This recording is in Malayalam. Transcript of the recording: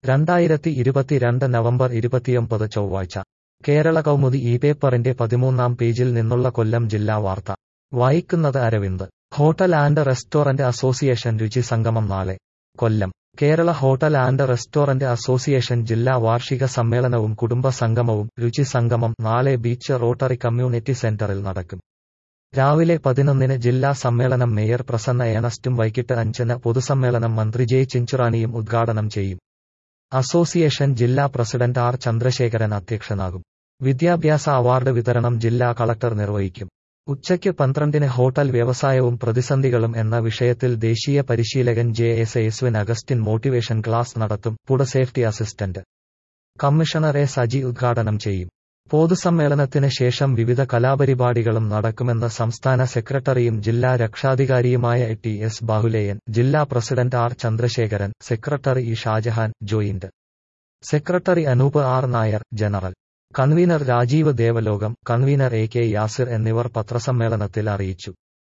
രണ്ടായിരത്തി ഇരുപത്തിരണ്ട് നവംബർ ഇരുപത്തിയൊമ്പത് ചൊവ്വാഴ്ച കേരള കൗമുദി ഈ പേപ്പറിന്റെ പതിമൂന്നാം പേജിൽ നിന്നുള്ള കൊല്ലം ജില്ലാ വാർത്ത വായിക്കുന്നത് Aravind hotel and restaurant association രുചി സംഗമം നാളെ Kollam Kerala hotel and restaurant association ജില്ലാ വാർഷിക സമ്മേളനവും കുടുംബ സംഗമവും രുചി സംഗമം നാളെ ബീച്ച് റോട്ടറി കമ്മ്യൂണിറ്റി സെന്ററിൽ നടക്കും രാവിലെ പതിനൊന്നിന് ജില്ലാ സമ്മേളനം മേയർ പ്രസന്ന ഏണസ്റ്റും വൈകിട്ട് അഞ്ചിന് പൊതുസമ്മേളനം മന്ത്രി ജെ ചിഞ്ചുറാണിയും ഉദ്ഘാടനം ചെയ്യും അസോസിയേഷൻ ജില്ലാ പ്രസിഡന്റ് ആർ ചന്ദ്രശേഖരൻ അധ്യക്ഷനാകും വിദ്യാഭ്യാസ അവാർഡ് വിതരണം ജില്ലാ കളക്ടർ നിർവഹിക്കും ഉച്ചയ്ക്ക് പന്ത്രണ്ടിന് ഹോട്ടൽ വ്യവസായവും പ്രതിസന്ധികളും എന്ന വിഷയത്തിൽ ദേശീയ പരിശീലകൻ J S Eswin Augustine motivation class നടത്തും food safety assistant commissioner A Saji ഉദ്ഘാടനം ചെയ്യും പൊതുസമ്മേളനത്തിന് ശേഷം വിവിധ കലാപരിപാടികളും നടക്കുമെന്ന് സംസ്ഥാന സെക്രട്ടറിയും ജില്ലാ രക്ഷാധികാരിയുമായ ടി എസ് ബാഹുലേയൻ ജില്ലാ president R Chandrasekharan secretary E Shajahan joint secretary Anoop R Nair general convener Rajeev Devalokam convener A K Yasir എന്നിവർ പത്രസമ്മേളനത്തിൽ അറിയിച്ചു